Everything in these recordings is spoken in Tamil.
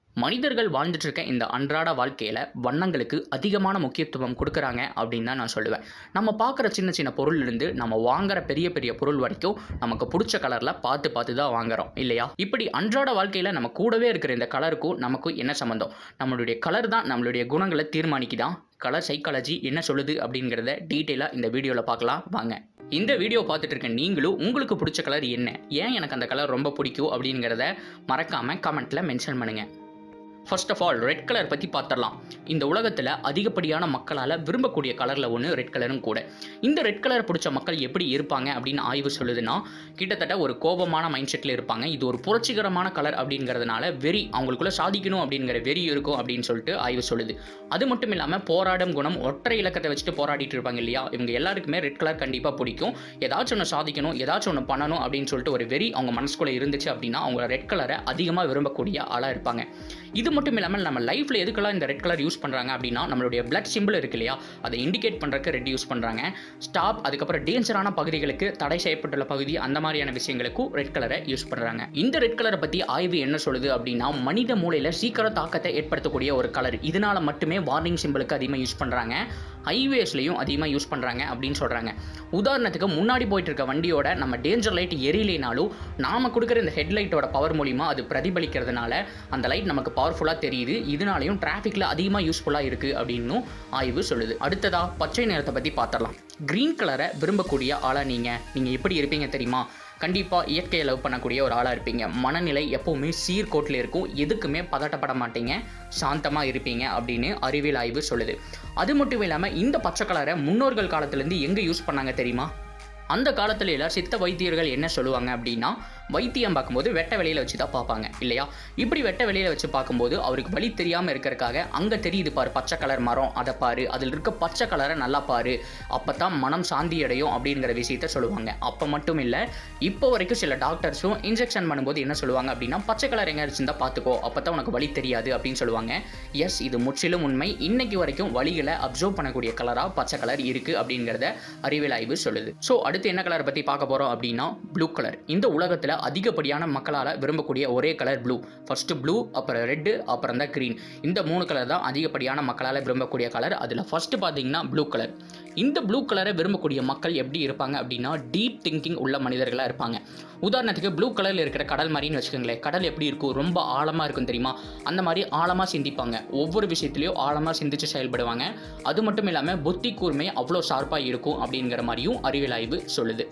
மனிதர்கள் வாழ்ந்துட்டு இருக்க இந்த அன்றாட வாழ்க்கையில் வண்ணங்களுக்கு அதிகமான முக்கியத்துவம் கொடுக்குறாங்க அப்படின்னு தான் நான் சொல்லுவேன் நம்ம பார்க்குற சின்ன சின்ன பொருள்லேருந்து நம்ம வாங்குற பெரிய பெரிய பொருள் வரைக்கும் நமக்கு பிடிச்ச கலரில் பார்த்து பார்த்து தான் வாங்குறோம் இல்லையா இப்படி அன்றாட வாழ்க்கையில் நம்ம கூடவே இருக்கிற இந்த கலருக்கும் நமக்கும் என்ன சம்மந்தம் நம்மளுடைய கலர் தான் நம்மளுடைய குணங்களை தீர்மானிக்குதான் கலர் சைக்காலஜி என்ன சொல்லுது அப்படிங்கிறத டீட்டெயிலாக இந்த வீடியோவில் பார்க்கலாம் வாங்க இந்த வீடியோ பார்த்துட்டு இருக்க நீங்களும் உங்களுக்கு பிடிச்ச கலர் என்ன ஏன் எனக்கு அந்த கலர் ரொம்ப பிடிக்கும் அப்படிங்கிறத மறக்காமல் கமெண்ட்டில் மென்ஷன் பண்ணுங்கள் first of all red colour பற்றி பார்த்துடலாம் இந்த உலகத்தில் அதிகப்படியான மக்களால் விரும்பக்கூடிய கலரில் ஒன்று ரெட் கலரும் கூட இந்த ரெட் கலர் பிடிச்ச மக்கள் எப்படி இருப்பாங்க அப்படின்னு ஆய்வு சொல்லுதுன்னா கிட்டத்தட்ட ஒரு கோபமான மைண்ட் செட்டில் இருப்பாங்க இது ஒரு புரட்சிகரமான கலர் அப்படிங்கிறதுனால வெறி அவங்களுக்குள்ள சாதிக்கணும் அப்படிங்கிற வெறி இருக்கும் அப்படின்னு சொல்லிட்டு ஆய்வு சொல்லுது அது மட்டும் இல்லாமல் போராடும் குணம் ஒற்றை இலக்கத்தை வச்சுட்டு போராடிட்டு இருப்பாங்க இல்லையா இவங்க எல்லாருக்குமே ரெட் கலர் கண்டிப்பாக பிடிக்கும் ஏதாச்சும் ஒன்று சாதிக்கணும் ஏதாச்சும் ஒன்று பண்ணணும் அப்படின்னு சொல்லிட்டு ஒரு வெறி அவங்க மனசுக்குள்ளே இருந்துச்சு அப்படின்னா அவங்க ரெட் கலரை அதிகமாக விரும்பக்கூடிய ஆளாக இருப்பாங்க இது மட்டும் இல்லாமல் நம்ம லைஃப்பில் எதுக்கெல்லாம் இந்த ரெட் கலர் யூஸ் பண்ணுறாங்க அப்படின்னா நம்மளுடைய பிளட் சிம்பிள் இருக்கு இல்லையா அதை இண்டிகேட் பண்ணுறதுக்கு ரெட் யூஸ் பண்ணுறாங்க ஸ்டாப் அதுக்கப்புறம் டேஞ்சரான பகுதிகளுக்கு தடை செய்யப்பட்டுள்ள பகுதி அந்த மாதிரியான விஷயங்களுக்கும் ரெட் கலரை யூஸ் பண்ணுறாங்க இந்த ரெட் கலரை பற்றி ஆய்வு என்ன சொல்லுது அப்படின்னா மனித மூளையில் சீக்கிரம் தாக்கத்தை ஏற்படுத்தக்கூடிய ஒரு கலர் இதனால மட்டுமே வார்னிங் சிம்பிளுக்கு அதிகமாக யூஸ் பண்ணுறாங்க ஹைவேஸ்லையும் அதிகமாக யூஸ் பண்ணுறாங்க அப்படின்னு சொல்கிறாங்க உதாரணத்துக்கு முன்னாடி போயிட்டு இருக்க வண்டியோட நம்ம டேஞ்சர் லைட் எரியலைனாலும் நாம கொடுக்குற இந்த ஹெட்லைட்டோட பவர் மூலிமா அது பிரதிபலிக்கிறதுனால அந்த லைட் நமக்கு பவர்ஃபுல்லாக தெரியுது இதனாலையும் டிராஃபிக்கில் அதிகமாக யூஸ்ஃபுல்லாக இருக்குது அப்படின்னும் ஆய்வு சொல்லுது அடுத்ததா பச்சை நிறத்தை பற்றி பார்த்துடலாம் க்ரீன் கலரை விரும்பக்கூடிய ஆளாக நீங்கள் நீங்கள் எப்படி இருப்பீங்க தெரியுமா கண்டிப்பாக இயற்கையை லவ் பண்ணக்கூடிய ஒரு ஆளாக இருப்பீங்க மனநிலை எப்போவுமே சீர்கோட்டில் இருக்கும் எதுக்குமே பதட்டப்பட மாட்டீங்க சாந்தமாக இருப்பீங்க அப்படின்னு அறிவியல் ஆய்வு சொல்லுது அது மட்டும் இல்லாமல் இந்த பச்சை கலரை முன்னோர்கள் காலத்துலேருந்து எங்கே யூஸ் பண்ணாங்க தெரியுமா அந்த காலத்துல எல்லாம் சித்த வைத்தியர்கள் என்ன சொல்லுவாங்க அப்படின்னா வைத்தியம் பார்க்கும்போது வெட்ட வெளியில் வச்சு தான் பார்ப்பாங்க இல்லையா இப்படி வெட்ட வெளியில் வச்சு பார்க்கும்போது அவருக்கு வழி தெரியாமல் இருக்கிறதுக்காக அங்கே தெரியுது பாரு பச்சை கலர் மரம் அதை பாரு அதில் இருக்க பச்சை கலரை நல்லா பாரு அப்போ தான் மனம் சாந்தி அடையும் அப்படிங்கிற விஷயத்த சொல்லுவாங்க அப்போ மட்டும் இல்லை இப்போ வரைக்கும் சில டாக்டர்ஸும் இன்ஜெக்ஷன் பண்ணும்போது என்ன சொல்லுவாங்க அப்படின்னா பச்சை கலர் எங்கே இருந்தால் பார்த்துக்கோ அப்போ தான் உனக்கு வழி தெரியாது அப்படின்னு சொல்லுவாங்க எஸ் இது முற்றிலும் உண்மை இன்னைக்கு வரைக்கும் வழிகளை அப்சர்வ் பண்ணக்கூடிய கலராக பச்சை கலர் இருக்குது அப்படிங்கிறத அறிவியல் ஆய்வு சொல்லுது ஸோ அடுத்து என்ன கலரை பற்றி பார்க்க போகிறோம் அப்படின்னா ப்ளூ கலர் இந்த உலகத்தில் அதிகப்படியான மக்களால் விரும்பக்கூடிய ஒரே கலர் ப்ளூ ஃபர்ஸ்ட் ப்ளூ அப்புறம் ரெட்டு அப்புறம் தான் க்ரீன் இந்த மூணு கலர் தான் அதிகப்படியான மக்களால் விரும்பக்கூடிய கலர் அதில் ஃபர்ஸ்ட் பார்த்தீங்கன்னா ப்ளூ கலர் இந்த ப்ளூ கலரை விரும்பக்கூடிய மக்கள் எப்படி இருப்பாங்க அப்படின்னா டீப் திங்கிங் உள்ள மனிதர்களாக இருப்பாங்க உதாரணத்துக்கு ப்ளூ கலரில் இருக்கிற கடல் மாதிரின்னு வச்சுக்கோங்களேன் கடல் எப்படி இருக்கும் ரொம்ப ஆழமாக இருக்கும் தெரியுமா அந்த மாதிரி ஆழமாக சிந்திப்பாங்க ஒவ்வொரு விஷயத்துலையும் ஆழமாக சிந்திச்சு செயல்படுவாங்க அது மட்டும் இல்லாமல் புத்தி கூர்மை அவ்வளோ ஷார்ப்பாக இருக்கும் அப்படிங்கிற மாதிரியும் அறிவியல் ஆய்வு சொல்லுது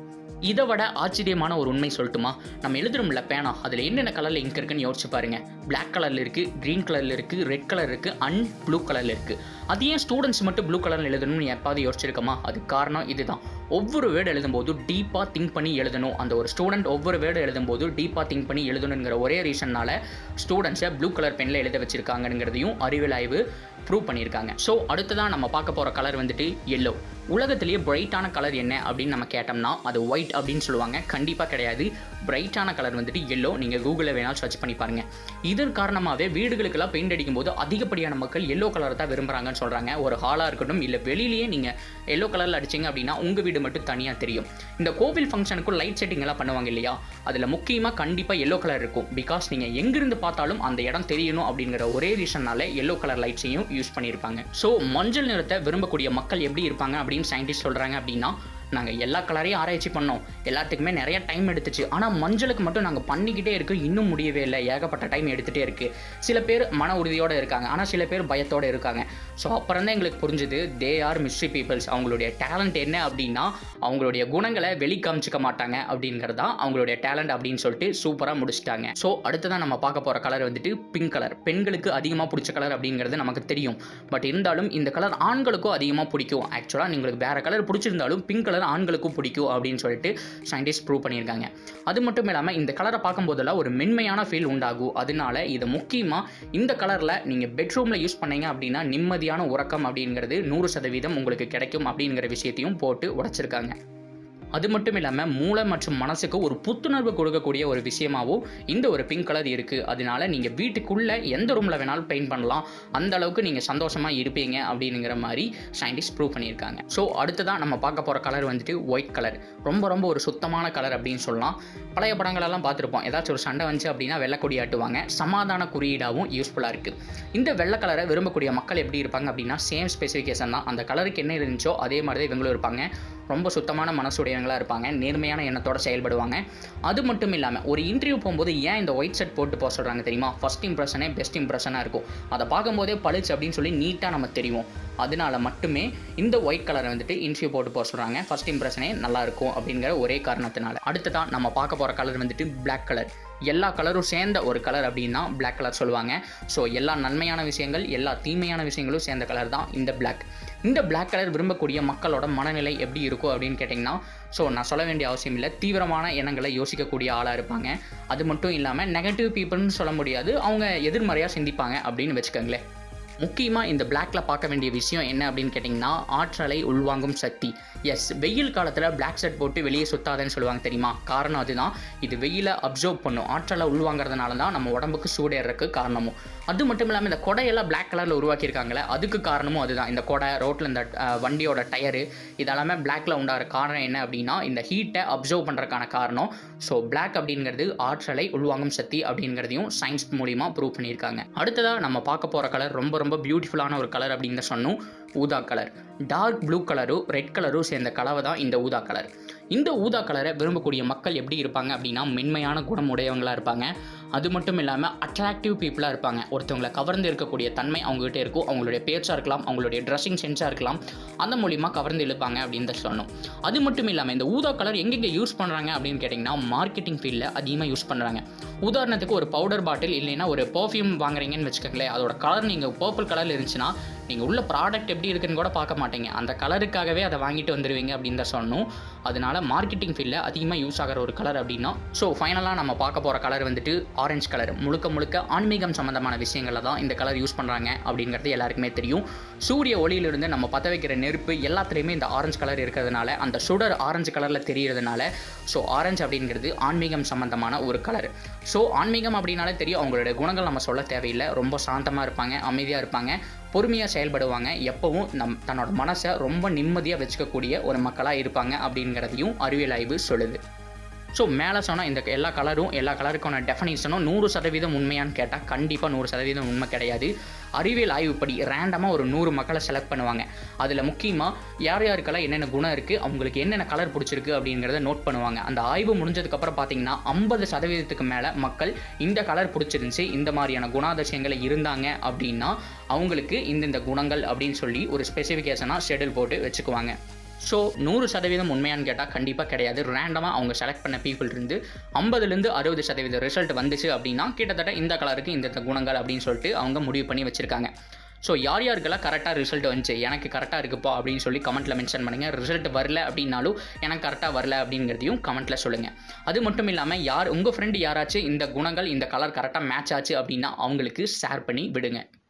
இதை விட ஆச்சரியமான ஒரு உண்மை சொல்லட்டுமா நம்ம எழுதுறோம்ல பேனா அதில் என்னென்ன கலரில் இங்க் இருக்குன்னு யோசிச்சு பாருங்க பிளாக் கலரில் இருக்குது க்ரீன் கலரில் இருக்குது ரெட் கலர் இருக்குது அண்ட் ப்ளூ கலரில் இருக்குது அது ஏன் ஸ்டூடெண்ட்ஸ் மட்டும் ப்ளூ கலரில் எழுதணும்னு எப்பாவது யோசிச்சிருக்கோமா அது காரணம் இதுதான் ஒவ்வொரு வேர்டு எழுதும்போது டீப்பாக திங்க் பண்ணி எழுதணும் அந்த ஒரு ஸ்டூடெண்ட் ஒவ்வொரு வேர்டு எழுதும்போது டீப்பாக திங்க் பண்ணி எழுதணுங்கிற ஒரே ரீசன்னால ஸ்டூடெண்ட்ஸை ப்ளூ கலர் பெனில் எழுத வச்சிருக்காங்கங்கிறதையும் அறிவியல் ஆய்வு ப்ரூவ் பண்ணியிருக்காங்க ஸோ அடுத்ததான் நம்ம பார்க்க போகிற கலர் வந்துட்டு எல்லோ உலகத்திலேயே பிரைட்டான கலர் என்ன அப்படின்னு நம்ம கேட்டோம்னா அது ஒயிட் அப்படின்னு சொல்லுவாங்க கண்டிப்பாக கிடையாது பிரைட்டான கலர் வந்துட்டு எல்லோ நீங்கள் கூகுளில் வேணாலும் சர்ச் பண்ணி பாருங்கள் இதன் காரணமாகவே வீடுகளுக்கெல்லாம் பெயிண்ட் அடிக்கும்போது அதிகப்படியான மக்கள் எல்லோ கலரை தான் விரும்புகிறாங்கன்னு சொல்கிறாங்க ஒரு ஹாலாக இருக்கட்டும் இல்லை வெளியிலேயே நீங்கள் எல்லோ கலரில் அடிச்சிங்க அப்படின்னா உங்கள் வீடு மட்டும் தனியாக தெரியும் இந்த கோவில் ஃபங்க்ஷனுக்கும் லைட் செட்டிங் எல்லாம் பண்ணுவாங்க இல்லையா அதில் முக்கியமாக கண்டிப்பாக எல்லோ கலர் இருக்கும் பிகாஸ் நீங்கள் எங்கிருந்து பார்த்தாலும் அந்த இடம் தெரியணும் அப்படிங்கிற ஒரே ரீசன்னால எல்லோ கலர் லைட்ஸையும் யூஸ் பண்ணியிருப்பாங்க ஸோ மஞ்சள் நிறத்தை விரும்பக்கூடிய மக்கள் எப்படி இருப்பாங்க அப்படின்னு சயின்டிஸ்ட் சொல்கிறாங்க அப்படின்னா நாங்கள் எல்லா கலரையும் ஆராய்ச்சி பண்ணோம் எல்லாத்துக்குமே நிறைய டைம் எடுத்துச்சு ஆனால் மஞ்சளுக்கு மட்டும் நாங்கள் பண்ணிக்கிட்டே இருக்கோம் இன்னும் முடியவே இல்லை ஏகப்பட்ட டைம் எடுத்துகிட்டே இருக்குது சில பேர் மன உறுதியோடு இருக்காங்க ஆனால் சில பேர் பயத்தோடு இருக்காங்க ஸோ அப்புறம் தான் எங்களுக்கு புரிஞ்சுது தே ஆர் மிஸ்ட்ரி பீப்புள்ஸ் அவங்களுடைய டேலண்ட் என்ன அப்படின்னா அவங்களுடைய குணங்களை வெளி காமிச்சிக்க மாட்டாங்க அப்படிங்கிறது தான் அவங்களுடைய டேலண்ட் அப்படின்னு சொல்லிட்டு சூப்பராக முடிச்சிட்டாங்க ஸோ அடுத்ததான் நம்ம பார்க்க போகிற கலர் வந்துட்டு பிங்க் கலர் பெண்களுக்கு அதிகமாக பிடிச்ச கலர் அப்படிங்கிறது நமக்கு தெரியும் பட் இருந்தாலும் இந்த கலர் ஆண்களுக்கும் அதிகமாக பிடிக்கும் ஆக்சுவலாக உங்களுக்கு வேறு கலர் பிடிச்சிருந்தாலும் பிங்க் கலர் ஆண்களுக்கும் பிடிக்கும் அப்படின்னு சொல்லிட்டு சயின்டிஸ்ட் ப்ரூவ் பண்ணியிருக்காங்க அது மட்டும் இல்லாமல் இந்த கலரை பார்க்கும்போதெல்லாம் ஒரு மென்மையான ஃபீல் உண்டாகும் அதனால இது முக்கியமாக இந்த கலரில் நீங்கள் பெட்ரூமில் யூஸ் பண்ணீங்க அப்படின்னா நிம்மதியான உறக்கம் அப்படிங்கிறது நூறு சதவீதம் உங்களுக்கு கிடைக்கும் அப்படிங்கிற விஷயத்தையும் போட்டு உடைச்சிருக்காங்க அது மட்டும் இல்லாமல் மூளை மற்றும் மனசுக்கு ஒரு புத்துணர்வு கொடுக்கக்கூடிய ஒரு விஷயமாகவும் இந்த ஒரு பிங்க் கலர் இருக்குது அதனால நீங்கள் வீட்டுக்குள்ளே எந்த ரூமில் வேணாலும் பெயிண்ட் பண்ணலாம் அந்த அளவுக்கு நீங்கள் சந்தோஷமாக இருப்பீங்க அப்படிங்கிற மாதிரி சயின்டிஸ்ட் ப்ரூவ் பண்ணியிருக்காங்க ஸோ அடுத்ததான் நம்ம பார்க்க போகிற கலர் வந்துட்டு ஒயிட் கலர் ரொம்ப ரொம்ப ஒரு சுத்தமான கலர் அப்படின்னு சொல்லலாம் பழைய படங்களெல்லாம் பார்த்துருப்போம் ஏதாச்சும் ஒரு சண்டை வந்துச்சு அப்படின்னா வெள்ளக்கொடி ஆட்டுவாங்க சமாதான குறியீடாகவும் யூஸ்ஃபுல்லாக இருக்குது இந்த வெள்ளை கலரை விரும்பக்கூடிய மக்கள் எப்படி இருப்பாங்க அப்படின்னா சேம் ஸ்பெசிஃபிகேஷன் தான் அந்த கலருக்கு என்ன இருந்துச்சோ அதே மாதிரி தான் இவங்களும் இருப்பாங்க ரொம்ப சுத்தமான மனசுடையவங்களாக இருப்பாங்க நேர்மையான எண்ணத்தோட செயல்படுவாங்க அது மட்டும் இல்லாமல் ஒரு இன்டர்வியூ போகும்போது ஏன் இந்த ஒயிட் ஷர்ட் போட்டு போக சொல்கிறாங்க தெரியுமா ஃபஸ்ட் இம்ப்ரெஷனே பெஸ்ட் இம்ப்ரெஷனாக இருக்கும் அதை பார்க்கும்போதே பளிச்சு அப்படின்னு சொல்லி நீட்டாக நம்ம தெரியும் அதனால மட்டுமே இந்த ஒயிட் கலரை வந்துட்டு இன்டர்வியூ போட்டு போக சொல்கிறாங்க ஃபஸ்ட் இம்ப்ரெஷனே நல்லா இருக்கும் அப்படிங்கிற ஒரே காரணத்தினால அடுத்ததான் நம்ம பார்க்க போகிற கலர் வந்துட்டு Black கலர் எல்லா கலரும் சேர்ந்த ஒரு கலர் அப்படின்னா Black கலர் சொல்லுவாங்க ஸோ எல்லா நன்மையான விஷயங்கள் எல்லா தீமையான விஷயங்களும் சேர்ந்த கலர் தான் இந்த Black இந்த Black கலர் விரும்பக்கூடிய மக்களோட மனநிலை எப்படி இருக்கும் அப்படின்னு கேட்டிங்கன்னா ஸோ நான் சொல்ல வேண்டிய அவசியம் இல்லை தீவிரமான எண்ணங்களை யோசிக்கக்கூடிய ஆளாக இருப்பாங்க அது மட்டும் இல்லாமல் நெகட்டிவ் பீப்புள்னு சொல்ல முடியாது அவங்க எதிர்மறையாக சிந்திப்பாங்க அப்படின்னு வச்சுக்கோங்களேன் முக்கியமாக இந்த பிளாக்ல பார்க்க வேண்டிய விஷயம் என்ன அப்படின்னு கேட்டிங்கன்னா ஆற்றலை உள்வாங்கும் சக்தி எஸ் வெயில் காலத்தில் Black ஷர்ட் போட்டு வெளியே சுத்தாதேன்னு சொல்லுவாங்க தெரியுமா காரணம் அதுதான் இது வெயிலை அப்சர்வ் பண்ணும் ஆற்றலை உள்வாங்கிறதுனால தான் நம்ம உடம்புக்கு சூடேறதுக்கு காரணமும் அது மட்டும் இல்லாமல் இந்த கொடையெல்லாம் Black கலரில் உருவாக்கியிருக்காங்களே அதுக்கு காரணமும் அதுதான் இந்த கொடை ரோட்டில் இந்த அஹ், வண்டியோட டயரு இதெல்லாமே பிளாக்ல உண்டாகிற காரணம் என்ன அப்படின்னா இந்த ஹீட்டை அப்சர்வ் பண்ணுறதுக்கான காரணம் ஸோ Black அப்படிங்கிறது ஆற்றலை உள்வாங்கும் சக்தி அப்படிங்கிறதையும் சயின்ஸ் மூலிமா ப்ரூவ் பண்ணியிருக்காங்க அடுத்ததாக நம்ம பார்க்க போகிற கலர் ரொம்ப ரொம்ப பியூட்டிஃபுல்லான ஒரு கலர் அப்படின்னு தான் சொன்னோம் ஊதா கலர் டார்க் ப்ளூ கலரும் ரெட் கலரும் சேர்ந்த கலவை தான் இந்த ஊதா கலர் இந்த ஊதா கலரை விரும்பக்கூடிய மக்கள் எப்படி இருப்பாங்க அப்படின்னா மென்மையான குணம் உடையவங்களாக இருப்பாங்க அது மட்டும் இல்லாமல் அட்ராக்டிவ் பீப்புளாக இருப்பாங்க ஒருத்தவங்களை கவர்ந்து இருக்கக்கூடிய தன்மை அவங்ககிட்ட இருக்கும் அவங்களுடைய பேச்சாக இருக்கலாம் அவங்களுடைய ட்ரெஸ்ஸிங் சென்ஸாக இருக்கலாம் அந்த மூலிமா கவர்ந்து இழுப்பாங்க அப்படின்னு தான் சொன்னோம் அது மட்டும் இல்லாமல் இந்த ஊதா கலர் எங்கெங்கே யூஸ் பண்ணுறாங்க அப்படின்னு கேட்டிங்கன்னா மார்க்கெட்டிங் ஃபீல்டில் அதிகமாக யூஸ் பண்ணுறாங்க உதாரணத்துக்கு ஒரு பவுடர் பாட்டில் இல்லைன்னா ஒரு பர்ஃப்யூம் வாங்குறீங்கன்னு வச்சுக்கோங்களேன் அதோட கலர் நீங்கள் பர்பிள் கலரில் இருந்துச்சுன்னா நீங்கள் உள்ள ப்ராடக்ட் எப்படி இருக்குன்னு கூட பார்க்க மாட்டீங்க அந்த கலருக்காகவே அதை வாங்கிட்டு வந்துடுவீங்க அப்படின்னு தான் சொன்னோம் அதனால மார்க்கெட்டிங் ஃபீல்டில் அதிகமாக யூஸ் ஆகிற ஒரு கலர் அப்படின்னா ஸோ ஃபைனலாக நம்ம பார்க்க போகிற கலர் வந்துட்டு ஆரஞ்சு கலர் முழுக்க முழுக்க ஆன்மீகம் சம்மந்தமான விஷயங்களில் தான் இந்த கலர் யூஸ் பண்ணுறாங்க அப்படிங்கிறது எல்லாருக்குமே தெரியும் சூரிய ஒளியிலிருந்து நம்ம பற்ற வைக்கிற நெருப்பு எல்லாத்துலேயுமே இந்த ஆரஞ்சு கலர் இருக்கிறதுனால அந்த சுடர் ஆரஞ்சு கலரில் தெரியறதுனால ஸோ ஆரஞ்சு அப்படிங்கிறது ஆன்மீகம் சம்மந்தமான ஒரு கலர் ஸோ ஆன்மீகம் அப்படின்னாலே தெரியும் அவங்களுடைய குணங்கள் நம்ம சொல்ல தேவையில்லை ரொம்ப சாந்தமாக இருப்பாங்க அமைதியாக இருப்பாங்க பொறுமையாக செயல்படுவாங்க எப்பவும் நம் தன்னோட மனசை ரொம்ப நிம்மதியாக வச்சுக்கக்கூடிய ஒரு மக்களாக இருப்பாங்க அப்படிங்கிறதையும் அறிவியல் ஆய்வு சொல்லுது ஸோ மேலே சொன்ன இந்த எல்லா கலரும் எல்லா கலருக்கான டெஃபனிஷனும் நூறு சதவீதம் உண்மையான்னு கேட்டால் கண்டிப்பாக நூறு சதவீதம் உண்மை கிடையாது அறிவியல் ஆய்வுப்படி ரேண்டமாக ஒரு நூறு மக்களை செலக்ட் பண்ணுவாங்க அதில் முக்கியமாக யார் யாருக்கெல்லாம் என்னென்ன குணம் இருக்குது அவங்களுக்கு என்னென்ன கலர் பிடிச்சிருக்கு அப்படிங்கிறத நோட் பண்ணுவாங்க அந்த ஆய்வு முடிஞ்சதுக்கப்புறம் பார்த்தீங்கன்னா ஐம்பது சதவீதத்துக்கு மேலே மக்கள் இந்த கலர் பிடிச்சிருந்துச்சு இந்த மாதிரியான குணாதிசயங்கள் இருந்தாங்க அப்படின்னா அவங்களுக்கு இந்தந்த குணங்கள் அப்படின்னு சொல்லி ஒரு ஸ்பெசிஃபிகேஷனாக ஷெடியூல் போட்டு வச்சுக்குவாங்க ஸோ நூறு சதவீதம் உண்மையான்னு கேட்டால் கண்டிப்பாக கிடையாது ரேண்டமாக அவங்க செலக்ட் பண்ண பீப்புள் இருந்து ஐம்பதுலேருந்து அறுபது சதவீதம் ரிசல்ட் வந்துச்சு அப்படின்னா கிட்டத்தட்ட இந்த கலருக்கு இந்த இந்த குணங்கள் அப்படின்னு சொல்லிட்டு அவங்க முடிவு பண்ணி வச்சுருக்காங்க ஸோ யார் யாருக்கெல்லாம் கரெக்டாக ரிசல்ட் வந்துச்சு எனக்கு கரெக்டாக இருக்குப்பா அப்படின்னு சொல்லி கமெண்ட்டில் மென்ஷன் பண்ணுங்கள் ரிசல்ட் வரல அப்படின்னாலும் எனக்கு கரெக்டாக வரல அப்படிங்கிறதையும் கமெண்ட்டில் சொல்லுங்கள் அது மட்டும் இல்லாமல் யார் உங்கள் ஃப்ரெண்டு யாராச்சும் இந்த குணங்கள் இந்த கலர் கரெக்டாக மேட்ச் ஆச்சு அப்படின்னா அவங்களுக்கு ஷேர் பண்ணி விடுங்க